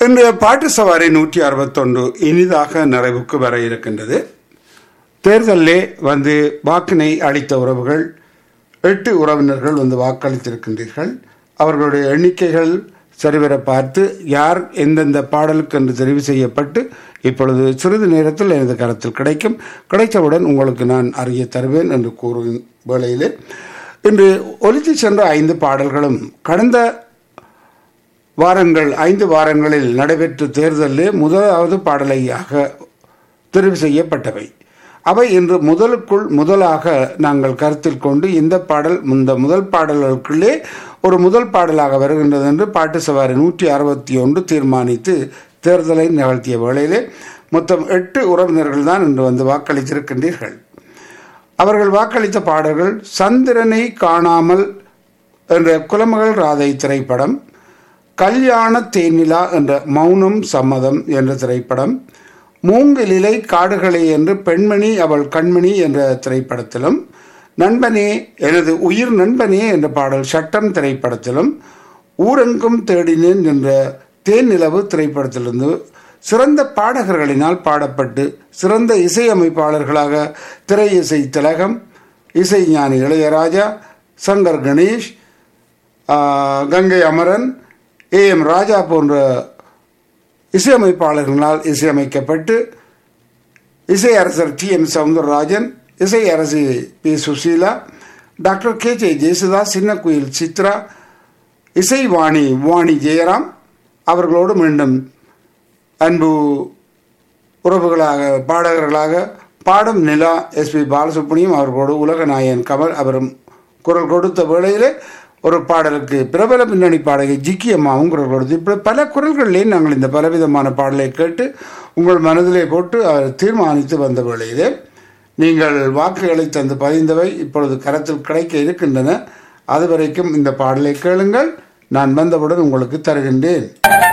இன்றைய பாட்டு சவாரி நூற்றி அறுபத்தொன்று இனிதாக நிறைவுக்கு வர இருக்கின்றது தேர்தலிலே வந்து வாக்கினை அளித்த உறவுகள் எட்டு உறவினர்கள் வந்து வாக்களித்திருக்கின்றீர்கள் அவர்களுடைய எண்ணிக்கைகள் சரிவர பார்த்து யார் எந்தெந்த பாடலுக்கு என்று தெரிவு செய்யப்பட்டு இப்பொழுது சிறிது நேரத்தில் எனது கருத்தில் கிடைக்கும் கிடைத்தவுடன் உங்களுக்கு நான் அறிய தருவேன் என்று கூறும் வேளையிலே இன்று ஒலித்து சென்ற ஐந்து பாடல்களும் கடந்த வாரங்கள் ஐந்து வாரங்களில் நடைபெற்ற தேர்தலிலே முதலாவது பாடலையாக தெரிவு செய்யப்பட்டவை அவை இன்று முதலுக்குள் முதலாக நாங்கள் கருத்தில் கொண்டு இந்த பாடல் இந்த முதல் பாடல்களுக்குள்ளே ஒரு முதல் பாடலாக வருகின்றது என்று பாட்டு சவாரி நூற்றி அறுபத்தி ஒன்று தீர்மானித்து தேர்தலை நிகழ்த்திய வேளையிலே மொத்தம் எட்டு உறவினர்கள் தான் இன்று வந்து வாக்களித்திருக்கின்றீர்கள் அவர்கள் வாக்களித்த பாடல்கள் சந்திரனை காணாமல் என்ற குலமகள் ராதை திரைப்படம் கல்யாண தேனிலா என்ற மௌனம் சம்மதம் என்ற திரைப்படம் மூங்கிலிலை காடுகளே என்று பெண்மணி அவள் கண்மணி என்ற திரைப்படத்திலும் நண்பனே எனது உயிர் நண்பனே என்ற பாடல் சட்டம் திரைப்படத்திலும் ஊரெங்கும் தேடினேன் என்ற தேனிலவு திரைப்படத்திலிருந்து சிறந்த பாடகர்களினால் பாடப்பட்டு சிறந்த இசையமைப்பாளர்களாக திரை இசை திலகம் இசை ஞானி இளையராஜா சங்கர் கணேஷ் கங்கை அமரன் ஏ எம் ராஜா போன்ற இசையமைப்பாளர்களால் இசையமைக்கப்பட்டு இசை அரசர் டி எம் சவுந்தரராஜன் இசை அரசி P Susheela doctor K J Yesudas சின்னக்குயில் சித்ரா இசை வாணி வாணி ஜெயராம் அவர்களோடு மீண்டும் அன்பு உறவுகளாக பாடகர்களாக பாடும் நிலா எஸ் பி பாலசுப்ரமணியம் அவர்களோடு உலக நாயகன் கமல் அவரும் குரல் கொடுத்த வேளையிலே ஒரு பாடலுக்கு பிரபல பின்னணி பாடகை ஜிக்கி அம்மாவும் குரல் கொடுத்து இப்படி பல குரல்களிலே நாங்கள் இந்த பலவிதமான பாடலை கேட்டு உங்கள் மனதிலே போட்டு அவர் தீர்மானித்து வந்த வேளையிலே நீங்கள் வாக்குகளை தந்து பதிந்தவை இப்பொழுது கரத்தில் கிடைக்க இருக்கின்றன அது வரைக்கும் இந்த பாடலை கேளுங்கள் நான் வந்தவுடன் உங்களுக்கு தருகின்றேன்